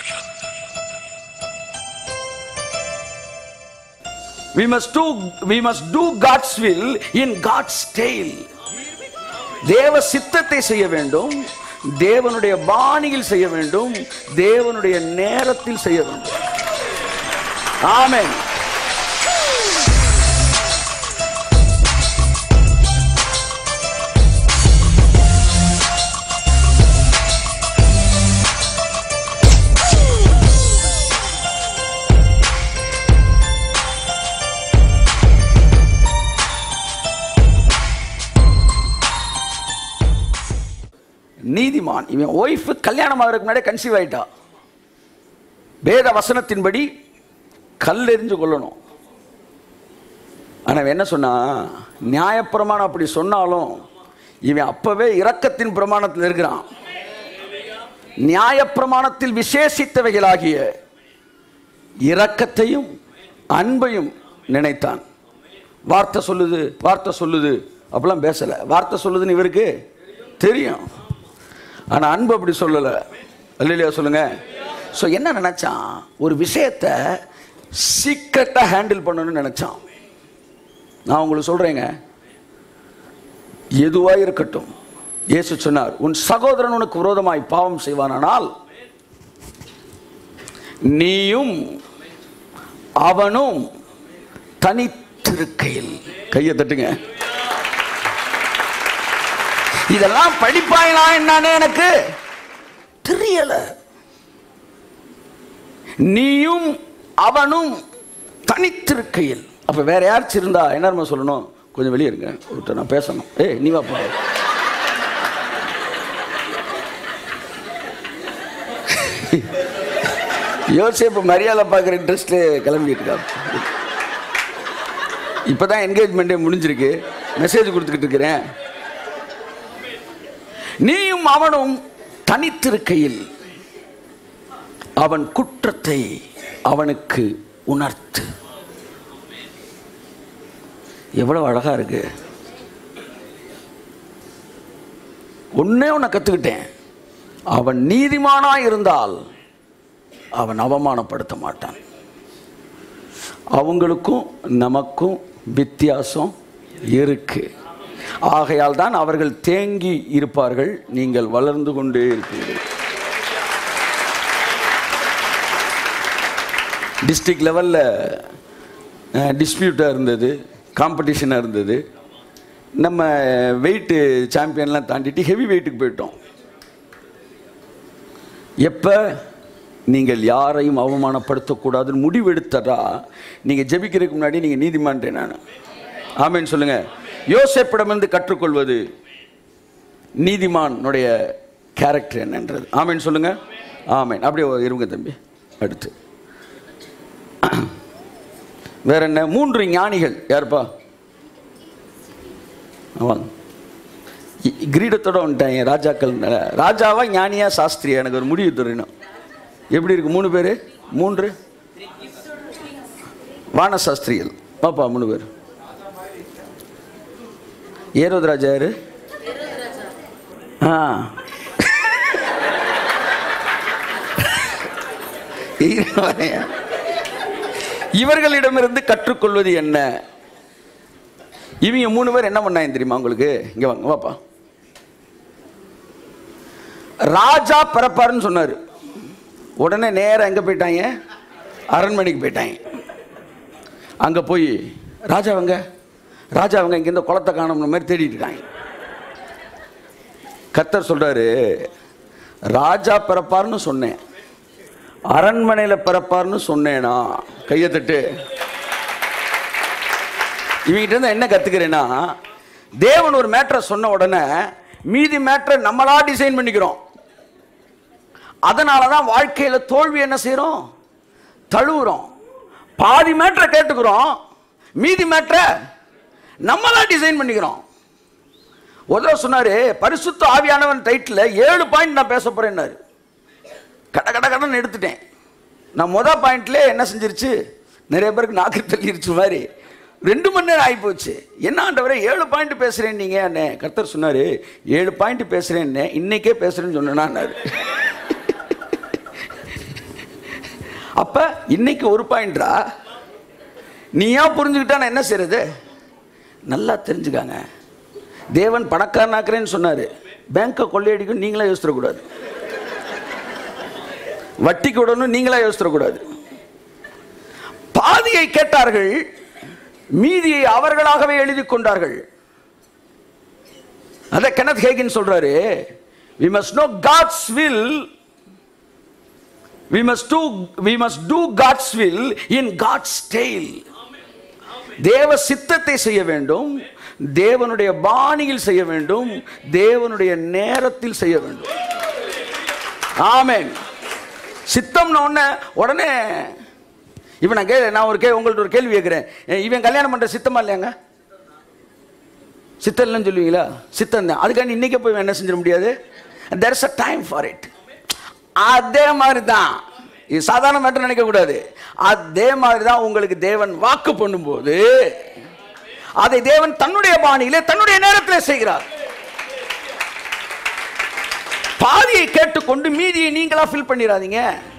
we must do we must do god's will in god's style தேவ சித்தத்தை செய்ய வேண்டும் தேவனுடைய பாணியில் செய்ய வேண்டும் தேவனுடைய நேரத்தில் செய்ய வேண்டும் ஆமென் நீதிமான் இவன் ஒய்ஃப் கல்யாணம் ஆகிறதுக்கு முன்னாடியே கன்சீவ் ஆயிட்டா வேத வசனத்தின்படி கல் எறிஞ்சு கொள்ளணும் ஆனால் என்ன சொன்னா நியாயப்பிரமாணம் அப்படி சொன்னாலும் இவன் அப்பவே இரக்கத்தின் பிரமாணத்தில் இருக்கிறான் நியாயப்பிரமாணத்தில் விசேஷித்தவைகளாகிய இரக்கத்தையும் அன்பையும் நினைத்தான் வார்த்தை சொல்லுது வார்த்தை சொல்லுது அப்படிலாம் பேசலை வார்த்தை சொல்லுதுன்னு இவருக்கு தெரியும் ஆனால் அன்பு அப்படி சொல்லலை இல்லையா சொல்லுங்க ஸோ என்ன நினச்சான் ஒரு விஷயத்தை சீக்கிரட்டாக ஹேண்டில் பண்ணணும்னு நினச்சான் நான் உங்களுக்கு சொல்கிறேங்க எதுவாக இருக்கட்டும் இயேசு சொன்னார் உன் சகோதரன் உனக்கு விரோதமாய் பாவம் செய்வானானால் நீயும் அவனும் தனித்திருக்கையில் கையை தட்டுங்க இதெல்லாம் படிப்பாயினா என்னன்னு எனக்கு தெரியல நீயும் அவனும் தனித்திருக்கையில் அப்ப வேற யாராச்சும் இருந்தா என்ன சொல்லணும் கொஞ்சம் வெளியே இருங்க விட்டு நான் பேசணும் ஏய் நீ வாப்பா யோசிப்பு மரியாதை பார்க்குற இன்ட்ரெஸ்ட்ல கிளம்பிட்டு இருக்கா இப்பதான் என்கேஜ்மெண்ட்டே முடிஞ்சிருக்கு மெசேஜ் கொடுத்துக்கிட்டு இருக்கிறேன் நீயும் அவனும் தனித்திருக்கையில் அவன் குற்றத்தை அவனுக்கு உணர்த்து எவ்வளவு அழகா இருக்கு ஒன்னே உன்னை கத்துக்கிட்டேன் அவன் நீதிமானா இருந்தால் அவன் அவமானப்படுத்த மாட்டான் அவங்களுக்கும் நமக்கும் வித்தியாசம் இருக்கு ஆகையால் தான் அவர்கள் தேங்கி இருப்பார்கள் நீங்கள் வளர்ந்து கொண்டே இருப்பீர்கள் டிஸ்ட்ரிக்ட் லெவலில் டிஸ்பியூட்டாக இருந்தது காம்படிஷனாக இருந்தது நம்ம வெயிட்டு சாம்பியன்லாம் தாண்டிட்டு ஹெவி வெயிட்டுக்கு போயிட்டோம் எப்போ நீங்கள் யாரையும் அவமானப்படுத்தக்கூடாதுன்னு முடிவெடுத்ததா நீங்கள் ஜெபிக்கிறதுக்கு முன்னாடி நீங்கள் நீதிமான்றேன் நான் ஆமேன்னு சொல்லுங்கள் யோசேப்பிடமிருந்து கற்றுக்கொள்வது நீதிமானுடைய கேரக்டர் என்னன்றது ஆமேன்னு சொல்லுங்க ஆமேன் அப்படியே இருங்க தம்பி அடுத்து வேற என்ன மூன்று ஞானிகள் யாருப்பா ஆமாங்க இ- கிரீடத்தோட வந்துட்டாங்க ராஜாக்கள் ராஜாவா ஞானியா சாஸ்திரியா எனக்கு ஒரு முடிவு தெரியணும் எப்படி இருக்கு மூணு பேர் மூன்று வான சாஸ்திரிகள் பாப்பா மூணு பேர் ஏரோது ராஜா யாரு ஆ இவர்களிடமிருந்து கற்றுக்கொள்வது என்ன இவங்க மூணு பேர் என்ன பண்ணாங்க தெரியுமா உங்களுக்கு இங்க வாங்க வாப்பா ராஜா பிறப்பாருன்னு சொன்னாரு உடனே நேரா எங்க போயிட்டாங்க அரண்மனைக்கு போயிட்டாங்க அங்க போய் ராஜாவங்க ராஜாவங்க இங்க இந்த குளத்தை காணும்னு மாதிரி தேடிட்டு இருக்காங்க கத்தர் சொல்றாரு ராஜா பிறப்பார்னு சொன்னேன் அரண்மனையில் பிறப்பார்னு சொன்னேனா கையை தட்டு இவங்கிட்ட இருந்து என்ன கத்துக்கிறேன்னா தேவன் ஒரு மேட்ரை சொன்ன உடனே மீதி மேட்ரை நம்மளா டிசைன் பண்ணிக்கிறோம் அதனால தான் வாழ்க்கையில் தோல்வி என்ன செய்கிறோம் தழுவுறோம் பாதி மேட்ரை கேட்டுக்கிறோம் மீதி மேட்ரை நம்மளா டிசைன் பண்ணிக்கிறோம் ஒரு தடவை சொன்னாரு பரிசுத்த ஆவியானவன் டைட்டில் ஏழு பாயிண்ட் நான் பேச போறேன்னாரு கட கட கடன்னு எடுத்துட்டேன் நான் முத பாயிண்ட்ல என்ன செஞ்சிருச்சு நிறைய பேருக்கு நாக்கு தள்ளிருச்சு மாதிரி ரெண்டு மணி நேரம் ஆகிப்போச்சு என்ன ஆண்டவரே ஏழு பாயிண்ட் பேசுறேன் நீங்க அண்ணே கர்த்தர் சொன்னாரு ஏழு பாயிண்ட் பேசுறேன்னு இன்னைக்கே பேசுறேன்னு சொன்னேன்னாரு அப்ப இன்னைக்கு ஒரு பாயிண்ட்ரா நீயா புரிஞ்சுக்கிட்டா நான் என்ன செய்யறது நல்லா தெரிஞ்சுக்காங்க தேவன் பணக்காரனாக்குறேன்னு சொன்னாரு பேங்கை கொள்ளையடிக்கும் நீங்களா யோசிச்சிடக்கூடாது வட்டிக்கு விடணும் நீங்களா யோசிச்சிடக்கூடாது பாதியை கேட்டார்கள் மீதியை அவர்களாகவே எழுதி கொண்டார்கள் அத கெனத் ஹேகின் சொல்றாரு we must know god's will we must do we must do god's will in god's style தேவ சித்தத்தை செய்ய வேண்டும் தேவனுடைய பாணியில் செய்ய வேண்டும் தேவனுடைய நேரத்தில் செய்ய வேண்டும் ஆமென் சித்தம்னு உடனே உடனே இப்போ நான் கே நான் ஒரு கே உங்கள்ட்ட ஒரு கேள்வி கேட்குறேன் இவன் கல்யாணம் பண்ணுற சித்தமா இல்லையாங்க சித்தம் இல்லைன்னு சொல்லுவீங்களா சித்தம் தான் அதுக்காண்டி இன்னைக்கே போய் என்ன செஞ்சிட முடியாது there is a time for it அதே மாதிரி தான் இது சாதாரண மேட்டர் நினைக்கக்கூடாது அதே மாதிரி தான் உங்களுக்கு தேவன் வாக்கு பண்ணும்போது அதை தேவன் தன்னுடைய பாணியிலே தன்னுடைய நேரத்தில் செய்கிறார் பாதியை கேட்டுக்கொண்டு மீதியை நீங்களா ஃபில் பண்ணிடாதீங்க